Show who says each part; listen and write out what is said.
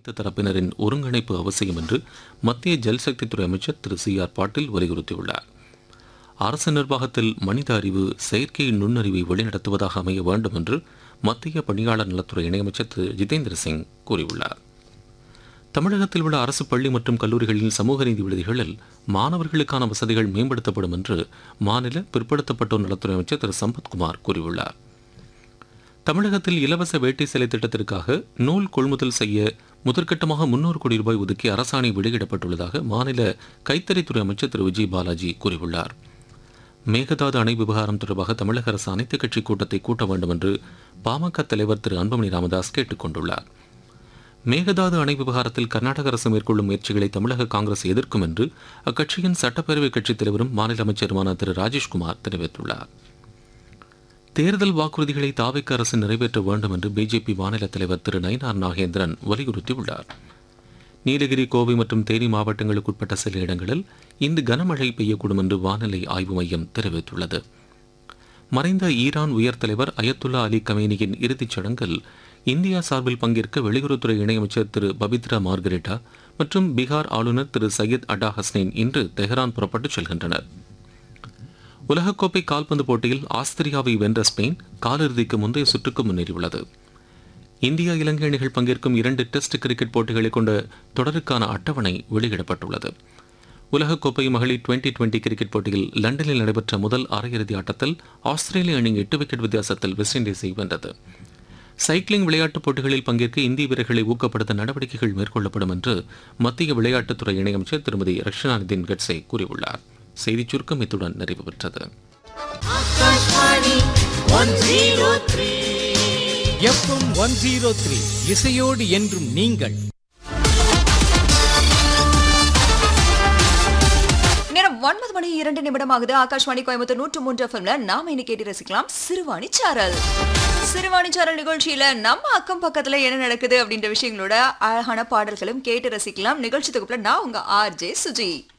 Speaker 1: அனைத்து தரப்பினரின் ஒருங்கிணைப்பு அவசியம் என்று மத்திய ஜல்சக்தித்துறை அமைச்சர் திரு சி ஆர் பாட்டீல் வலியுறுத்தியுள்ளார் அரசு நிர்வாகத்தில் மனித அறிவு செயற்கை நுண்ணறிவை வழிநடத்துவதாக அமைய வேண்டும் என்று மத்திய பணியாளர் நலத்துறை இணையமைச்சர் திரு ஜிதேந்திர சிங் கூறியுள்ளார் தமிழகத்தில் உள்ள அரசு பள்ளி மற்றும் கல்லூரிகளில் சமூக நீதி விடுதிகளில் மாணவர்களுக்கான வசதிகள் மேம்படுத்தப்படும் என்று மாநில பிற்படுத்தப்பட்டோர் நலத்துறை அமைச்சர் திரு சம்பத்குமார் கூறியுள்ளார் தமிழகத்தில் இலவச வேட்டி சிலை திட்டத்திற்காக நூல் கொள்முதல் செய்ய முதற்கட்டமாக முன்னூறு கோடி ரூபாய் ஒதுக்கி அரசாணை வெளியிடப்பட்டுள்ளதாக மாநில கைத்தறித்துறை அமைச்சர் திரு விஜய் பாலாஜி கூறியுள்ளார் மேகதாது அணை விவகாரம் தொடர்பாக தமிழக அரசு அனைத்துக் கட்சி கூட்டத்தை கூட்ட வேண்டும் என்று பாமக தலைவர் திரு அன்புமணி ராமதாஸ் கேட்டுக் கொண்டுள்ளார் மேகதாது அணை விவகாரத்தில் கர்நாடக அரசு மேற்கொள்ளும் முயற்சிகளை தமிழக காங்கிரஸ் எதிர்க்கும் என்று அக்கட்சியின் சட்டப்பேரவை கட்சித் தலைவரும் மாநில அமைச்சருமான திரு ராஜேஷ்குமார் தெரிவித்துள்ளார் தேர்தல் வாக்குறுதிகளை தாவைக்க அரசு நிறைவேற்ற வேண்டும் என்று பிஜேபி மாநில தலைவர் திரு நயினார் நாகேந்திரன் வலியுறுத்தியுள்ளார் நீலகிரி கோவை மற்றும் தேனி மாவட்டங்களுக்கு உட்பட்ட சில இடங்களில் இன்று கனமழை பெய்யக்கூடும் என்று வானிலை ஆய்வு மையம் தெரிவித்துள்ளது மறைந்த ஈரான் உயர் தலைவர் அயத்துல்லா அலி கமேனியின் இறுதிச் சடங்கில் இந்தியா சார்பில் பங்கேற்க வெளியுறவுத்துறை இணையமைச்சர் திரு பபித்ரா மார்கரெட்டா மற்றும் பீகார் ஆளுநர் திரு சையத் அடா ஹஸ்னைன் இன்று தெஹ்ரான் புறப்பட்டுச் செல்கின்றனர் உலகக்கோப்பை கால்பந்து போட்டியில் ஆஸ்திரியாவை வென்ற ஸ்பெயின் காலிறுதிக்கு முந்தைய சுற்றுக்கு முன்னேறியுள்ளது இந்தியா இலங்கை அணிகள் பங்கேற்கும் இரண்டு டெஸ்ட் கிரிக்கெட் போட்டிகளை கொண்ட தொடருக்கான அட்டவணை வெளியிடப்பட்டுள்ளது உலகக்கோப்பை மகளிர் டுவெண்டி டுவெண்டி கிரிக்கெட் போட்டியில் லண்டனில் நடைபெற்ற முதல் அரையிறுதி ஆட்டத்தில் ஆஸ்திரேலிய அணி எட்டு விக்கெட் வித்தியாசத்தில் வெஸ்ட் இண்டீஸை வென்றது சைக்கிளிங் விளையாட்டுப் போட்டிகளில் பங்கேற்க இந்திய வீரர்களை ஊக்கப்படுத்த நடவடிக்கைகள் மேற்கொள்ளப்படும் என்று மத்திய விளையாட்டுத்துறை இணையமைச்சர் திருமதி ரக்ஷனா நிதின் கட்சே கூறியுள்ளார் செய்திச் சுருக்கம் இத்துடன் நிறைவு பெற்றது
Speaker 2: Akashvani one zero three
Speaker 3: FM one zero three இசையோடு என்றும் நீங்கள்
Speaker 4: நேரம் ஒன்பது மணி இரண்டு நிமிடம் ஆகுது ஆகாஷ்வாணி கோயம்புத்தூர் நூற்று மூன்று எஃப்எம்ல நாம இன்னைக்கு கேட்டு ரசிக்கலாம் சிறுவாணி சாரல் சிறுவாணி சாரல் நிகழ்ச்சியில நம்ம அக்கம் பக்கத்துல என்ன நடக்குது அப்படின்ற விஷயங்களோட அழகான பாடல்களும் கேட்டு ரசிக்கலாம் நிகழ்ச்சி தொகுப்புல நான் உங்க ஆர்ஜே சுஜி